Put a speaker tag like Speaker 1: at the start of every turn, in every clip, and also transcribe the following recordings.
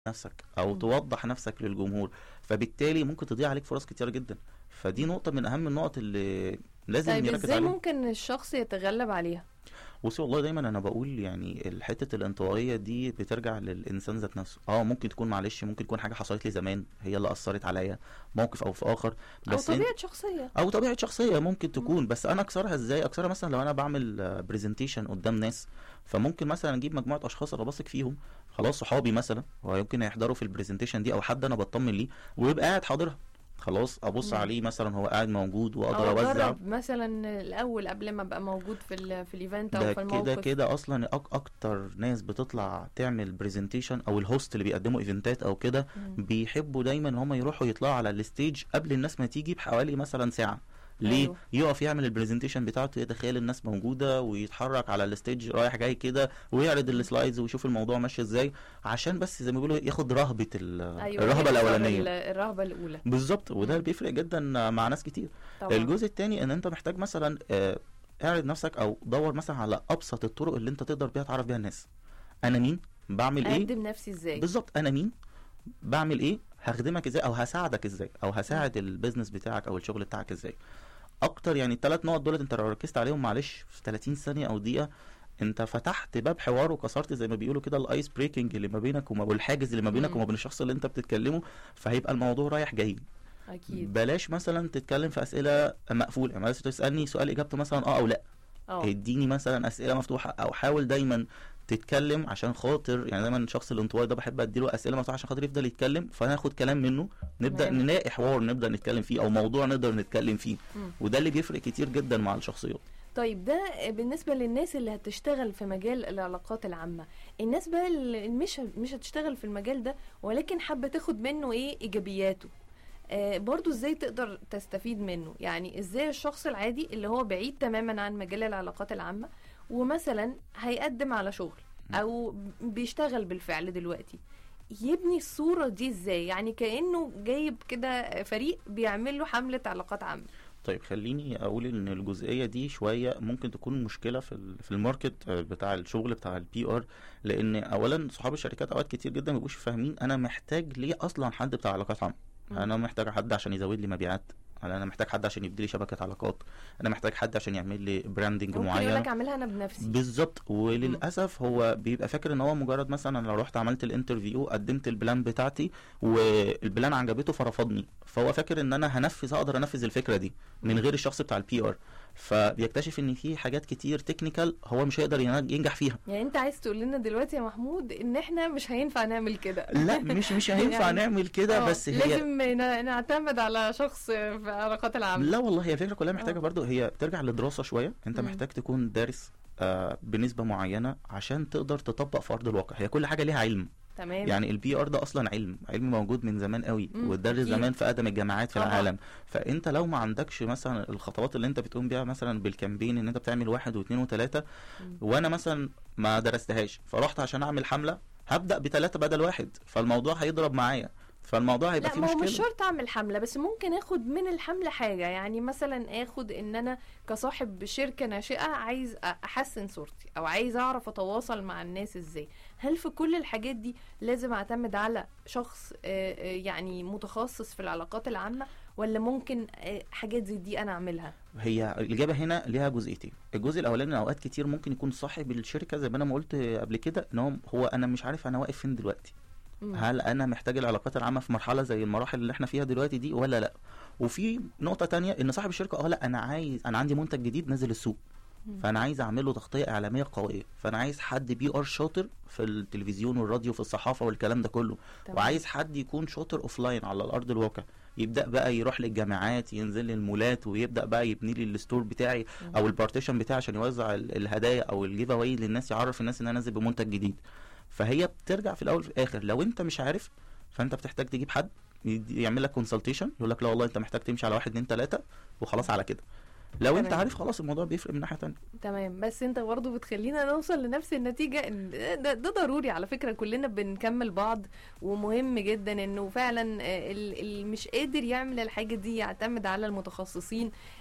Speaker 1: نفسك او
Speaker 2: مم.
Speaker 1: توضح نفسك للجمهور فبالتالي ممكن تضيع عليك فرص كتير جدا فدي نقطة من أهم النقط اللي لازم
Speaker 2: طيب
Speaker 1: يركز
Speaker 2: ازاي
Speaker 1: عليها
Speaker 2: ممكن الشخص يتغلب عليها
Speaker 1: بصي والله دايما انا بقول يعني حته الانطوائيه دي بترجع للانسان ذات نفسه اه ممكن تكون معلش ممكن تكون حاجه حصلت لي زمان هي اللي اثرت عليا موقف او في اخر
Speaker 2: او
Speaker 1: بس انت
Speaker 2: طبيعه شخصيه
Speaker 1: او طبيعه شخصيه ممكن تكون بس انا اكسرها ازاي اكسرها مثلا لو انا بعمل برزنتيشن قدام ناس فممكن مثلا اجيب مجموعه اشخاص انا بثق فيهم خلاص صحابي مثلا ويمكن يحضروا في البرزنتيشن دي او حد انا بطمن ليه ويبقى قاعد حاضرها خلاص ابص
Speaker 2: مم.
Speaker 1: عليه مثلا هو قاعد موجود واقدر
Speaker 2: او
Speaker 1: اوزع
Speaker 2: اجرب مثلا الاول قبل ما ابقى موجود في ال في الايفنت او
Speaker 1: ده
Speaker 2: في
Speaker 1: كده
Speaker 2: الموقف
Speaker 1: كده اصلا أك اكتر ناس بتطلع تعمل برزنتيشن او الهوست اللي بيقدموا ايفنتات او كده
Speaker 2: مم.
Speaker 1: بيحبوا دايما ان هم يروحوا يطلعوا على الستيج قبل الناس ما تيجي بحوالي مثلا ساعه ليه
Speaker 2: أيوه.
Speaker 1: يقف يعمل البرزنتيشن بتاعته يتخيل الناس موجوده ويتحرك على الستيج رايح جاي كده ويعرض السلايدز ويشوف الموضوع ماشي ازاي عشان بس زي ما بيقولوا ياخد رهبه ال-
Speaker 2: ايوه
Speaker 1: الرهبه
Speaker 2: يكسر
Speaker 1: الاولانيه
Speaker 2: ال- الرهبه الاولى
Speaker 1: بالظبط وده
Speaker 2: مم.
Speaker 1: بيفرق جدا مع ناس كتير
Speaker 2: طبعا
Speaker 1: الجزء التاني ان انت محتاج مثلا آه، اعرض نفسك او دور مثلا على ابسط الطرق اللي انت تقدر بيها تعرف بيها الناس انا مين بعمل ايه
Speaker 2: اقدم نفسي ازاي
Speaker 1: بالظبط انا مين بعمل ايه هخدمك ازاي او هساعدك ازاي او هساعد البيزنس بتاعك او الشغل بتاعك ازاي اكتر يعني الثلاث نقط دولت انت لو ركزت عليهم معلش في 30 ثانيه او دقيقه انت فتحت باب حوار وكسرت زي ما بيقولوا كده الايس بريكنج اللي ما بينك وما والحاجز اللي ما بينك
Speaker 2: مم.
Speaker 1: وما بين الشخص اللي انت بتتكلمه فهيبقى الموضوع رايح جاي
Speaker 2: اكيد
Speaker 1: بلاش مثلا تتكلم في اسئله مقفوله يعني مثلا تسالني سؤال اجابته مثلا اه او لا
Speaker 2: اه
Speaker 1: اديني مثلا اسئله مفتوحه او حاول دايما تتكلم عشان خاطر يعني دايما الشخص الانطوائي ده بحب اديله اسئله مفتوحه عشان خاطر يفضل يتكلم فناخد كلام منه نبدا
Speaker 2: تمام.
Speaker 1: نلاقي حوار نبدا نتكلم فيه او موضوع نقدر نتكلم فيه
Speaker 2: مم.
Speaker 1: وده اللي بيفرق كتير جدا مع الشخصيات
Speaker 2: طيب ده بالنسبة للناس اللي هتشتغل في مجال العلاقات العامة الناس بقى اللي مش مش هتشتغل في المجال ده ولكن حابة تاخد منه ايه ايجابياته آه برضو ازاي تقدر تستفيد منه يعني ازاي الشخص العادي اللي هو بعيد تماما عن مجال العلاقات العامة ومثلا هيقدم على شغل او بيشتغل بالفعل دلوقتي يبني الصورة دي ازاي يعني كأنه جايب كده فريق بيعمل له حملة علاقات عامة
Speaker 1: طيب خليني اقول ان الجزئيه دي شويه ممكن تكون مشكله في ال- في الماركت آه، بتاع الشغل بتاع البي ار لان اولا صحاب الشركات اوقات كتير جدا ما بيبقوش فاهمين انا محتاج ليه اصلا حد بتاع علاقات عامه
Speaker 2: مم.
Speaker 1: انا محتاج حد عشان يزود لي مبيعات انا محتاج حد عشان يبني لي شبكه علاقات انا محتاج حد عشان يعمل لي براندنج
Speaker 2: ممكن يقول
Speaker 1: معين
Speaker 2: لك اعملها انا بنفسي
Speaker 1: بالظبط وللاسف هو بيبقى فاكر ان هو مجرد مثلا لو رحت عملت الانترفيو قدمت البلان بتاعتي والبلان عجبته فرفضني فهو فاكر ان انا هنفذ اقدر انفذ الفكره دي من غير الشخص بتاع البي ار فبيكتشف ان في حاجات كتير تكنيكال هو مش هيقدر ينج- ينجح فيها
Speaker 2: يعني انت عايز تقول لنا دلوقتي يا محمود ان احنا مش هينفع نعمل كده
Speaker 1: لا مش مش هينفع
Speaker 2: يعني-
Speaker 1: نعمل كده
Speaker 2: آه،
Speaker 1: بس هي
Speaker 2: لازم ن- نعتمد على شخص في العلاقات العامة
Speaker 1: لا والله هي الفكره كلها محتاجه
Speaker 2: آه.
Speaker 1: برضو هي بترجع لدراسه شويه انت
Speaker 2: مم.
Speaker 1: محتاج تكون دارس آه بنسبه معينه عشان تقدر تطبق في ارض الواقع هي كل حاجه ليها علم
Speaker 2: تمام
Speaker 1: يعني البي ار ده اصلا علم علم موجود من زمان قوي
Speaker 2: مم،
Speaker 1: واتدرس
Speaker 2: أكيد.
Speaker 1: زمان في اقدم الجامعات في
Speaker 2: طبعا.
Speaker 1: العالم فانت لو ما عندكش مثلا الخطوات اللي انت بتقوم بيها مثلا بالكامبين ان انت بتعمل واحد واثنين وثلاثه
Speaker 2: مم.
Speaker 1: وانا مثلا ما درستهاش فرحت عشان اعمل حمله هبدا بثلاثه بدل واحد فالموضوع هيضرب معايا فالموضوع هيبقى
Speaker 2: لا
Speaker 1: فيه
Speaker 2: ما هو مش
Speaker 1: مشكله
Speaker 2: شرط اعمل حملة بس ممكن اخد من الحملة حاجة يعني مثلا اخد ان انا كصاحب شركة ناشئة عايز احسن صورتي او عايز اعرف اتواصل مع الناس ازاي هل في كل الحاجات دي لازم اعتمد على شخص آه، آه، يعني متخصص في العلاقات العامة ولا ممكن آه، حاجات زي دي انا اعملها
Speaker 1: هي الاجابه هنا ليها جزئيتين الجزء الاولاني إن اوقات كتير ممكن يكون صاحب الشركه زي ما انا ما قلت قبل كده ان هو هو انا مش عارف انا واقف فين دلوقتي
Speaker 2: مم.
Speaker 1: هل انا محتاج العلاقات العامه في مرحله زي المراحل اللي احنا فيها دلوقتي دي ولا لا وفي نقطه تانية ان صاحب الشركه اه لا انا عايز انا عندي منتج جديد نازل السوق
Speaker 2: مم.
Speaker 1: فانا عايز اعمل له تغطيه اعلاميه قويه فانا عايز حد بي ار شاطر في التلفزيون والراديو في الصحافه والكلام ده كله
Speaker 2: تمام.
Speaker 1: وعايز حد يكون شاطر اوف لاين على الارض الواقع يبدا بقى يروح للجامعات ينزل للمولات ويبدا بقى يبني لي الستور بتاعي
Speaker 2: مم.
Speaker 1: او البارتيشن بتاعي عشان يوزع ال- الهدايا او الجيف اواي للناس يعرف الناس ان انا نازل بمنتج جديد فهي بترجع في الاول وفي الاخر لو انت مش عارف فانت بتحتاج تجيب حد يدي- يعمل لك كونسلتيشن يقول لك لا والله انت محتاج تمشي على واحد اتنين تلاته وخلاص على كده لو انت
Speaker 2: تمام.
Speaker 1: عارف خلاص الموضوع بيفرق من ناحيه تانية
Speaker 2: تمام بس انت برضه بتخلينا نوصل لنفس النتيجة ان ده, ده ضروري على فكرة كلنا بنكمل بعض ومهم جدا انه فعلا آه، ال- اللي مش قادر يعمل الحاجة دي يعتمد على المتخصصين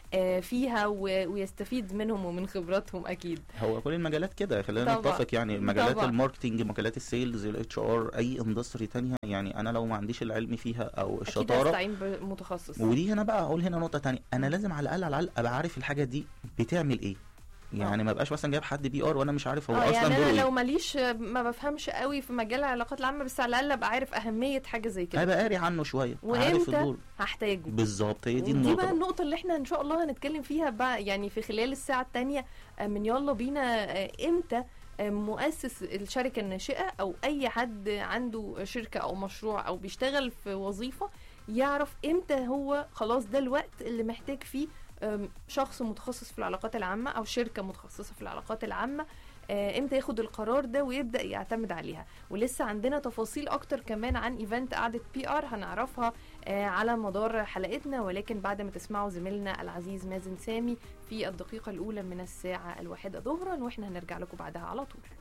Speaker 2: آه، فيها و- ويستفيد منهم ومن خبراتهم اكيد
Speaker 1: هو كل المجالات كده خلينا
Speaker 2: طبعا.
Speaker 1: نتفق يعني مجالات
Speaker 2: طبعا.
Speaker 1: الماركتينج مجالات السيلز الاتش ار اي اندستري تانية يعني انا لو ما عنديش العلم فيها او
Speaker 2: اكيد
Speaker 1: الشطاره
Speaker 2: هستعين بمتخصص
Speaker 1: ودي هنا بقى اقول هنا نقطه تانية انا لازم على الاقل على الاقل ابقى عارف الحاجه دي بتعمل ايه يعني
Speaker 2: آه.
Speaker 1: ما بقاش مثلا جايب حد بي ار وانا مش عارف هو
Speaker 2: اه
Speaker 1: اصلا
Speaker 2: يعني
Speaker 1: دوره
Speaker 2: انا
Speaker 1: ايه
Speaker 2: لو ماليش ما بفهمش قوي في مجال العلاقات العامه بس على الاقل ابقى عارف اهميه حاجه زي كده
Speaker 1: هبقى قاري عنه شويه عارف
Speaker 2: وامتى
Speaker 1: الدور
Speaker 2: هحتاجه
Speaker 1: بالظبط هي دي
Speaker 2: ودي
Speaker 1: النقطه
Speaker 2: بقى
Speaker 1: بقى.
Speaker 2: النقطة اللي احنا ان شاء الله هنتكلم فيها بقى يعني في خلال الساعة التانية آه، من يلا بينا آه، امتى آه، مؤسس الشركة الناشئة او اي حد عنده شركة او مشروع او بيشتغل في وظيفة يعرف امتى هو خلاص ده الوقت اللي محتاج فيه آم، شخص متخصص في العلاقات العامة او شركة متخصصة في العلاقات العامة آه، امتى ياخد القرار ده ويبدا يعتمد عليها ولسه عندنا تفاصيل اكتر كمان عن ايفنت قعده بي ار هنعرفها آه، على مدار حلقتنا ولكن بعد ما تسمعوا زميلنا العزيز مازن سامي في الدقيقة الأولى من الساعة الواحدة ظهرا واحنا هنرجع لكم بعدها على طول